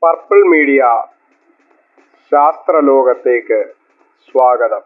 purple media ശാസ്ത്രലോകത്തേക്ക് സ്വാഗതം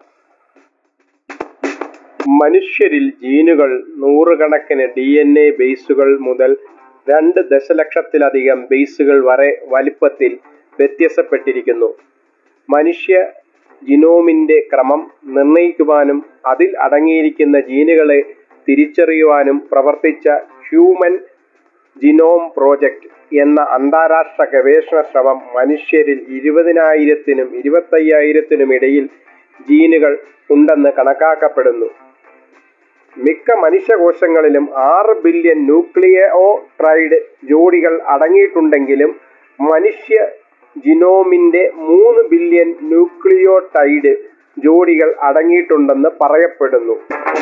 മനുഷ്യരിൽ ജീനുകൾ നൂറുകണക്കിന് ഡി എൻ എ ബേസുകൾ മുതൽ രണ്ട് ദശലക്ഷത്തിലധികം ബേസുകൾ വരെ വലിപ്പത്തിൽ വ്യത്യാസപ്പെട്ടിരിക്കുന്നു മനുഷ്യ ജിനോമിന്റെ ക്രമം നിർണ്ണയിക്കുവാനും അതിൽ അടങ്ങിയിരിക്കുന്ന ജീനുകളെ തിരിച്ചറിയുവാനും പ്രവർത്തിച്ച ഹ്യൂമൻ ജിനോം പ്രോജക്റ്റ് എന്ന അന്താരാഷ്ട്ര ഗവേഷണ ശ്രമം മനുഷ്യരിൽ ഇരുപതിനായിരത്തിനും ഇരുപത്തയ്യായിരത്തിനും ഇടയിൽ ജീനുകൾ ഉണ്ടെന്ന് കണക്കാക്കപ്പെടുന്നു മിക്ക മനുഷ്യകോശങ്ങളിലും ആറ് ബില്യൺ ന്യൂക്ലിയോട്രൈഡ് ജോഡികൾ അടങ്ങിയിട്ടുണ്ടെങ്കിലും മനുഷ്യ ജിനോമിന്റെ മൂന്ന് ബില്യൺ ന്യൂക്ലിയോടൈഡ് ജോഡികൾ അടങ്ങിയിട്ടുണ്ടെന്ന് പറയപ്പെടുന്നു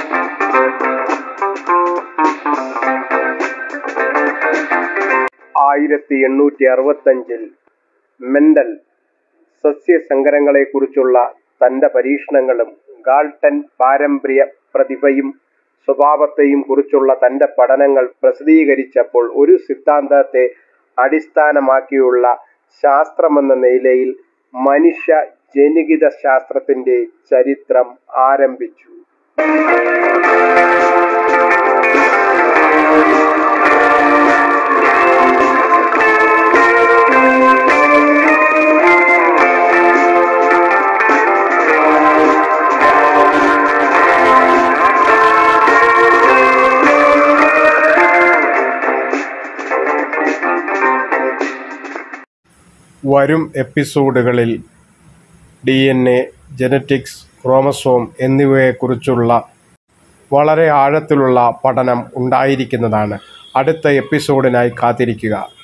ആയിരത്തി എണ്ണൂറ്റി അറുപത്തഞ്ചിൽ മെൻഡൽ സസ്യസങ്കരങ്ങളെക്കുറിച്ചുള്ള തന്റെ പരീക്ഷണങ്ങളും ഗാൾട്ടൻ പാരമ്പര്യ പ്രതിഭയും സ്വഭാവത്തെയും കുറിച്ചുള്ള തന്റെ പഠനങ്ങൾ പ്രസിദ്ധീകരിച്ചപ്പോൾ ഒരു സിദ്ധാന്തത്തെ അടിസ്ഥാനമാക്കിയുള്ള ശാസ്ത്രമെന്ന നിലയിൽ മനുഷ്യ ജനികിത ശാസ്ത്രത്തിന്റെ ചരിത്രം ആരംഭിച്ചു വരും എപ്പിസോഡുകളിൽ D N A genetics chromosome എന്നിവയെക്കുറിച്ചുള്ള വളരെ ആഴത്തിലുള്ള പഠനം ഉണ്ടായിരിക്കുന്നതാണ് അടുത്ത എപ്പിസോഡിനായി കാത്തിരിക്കുക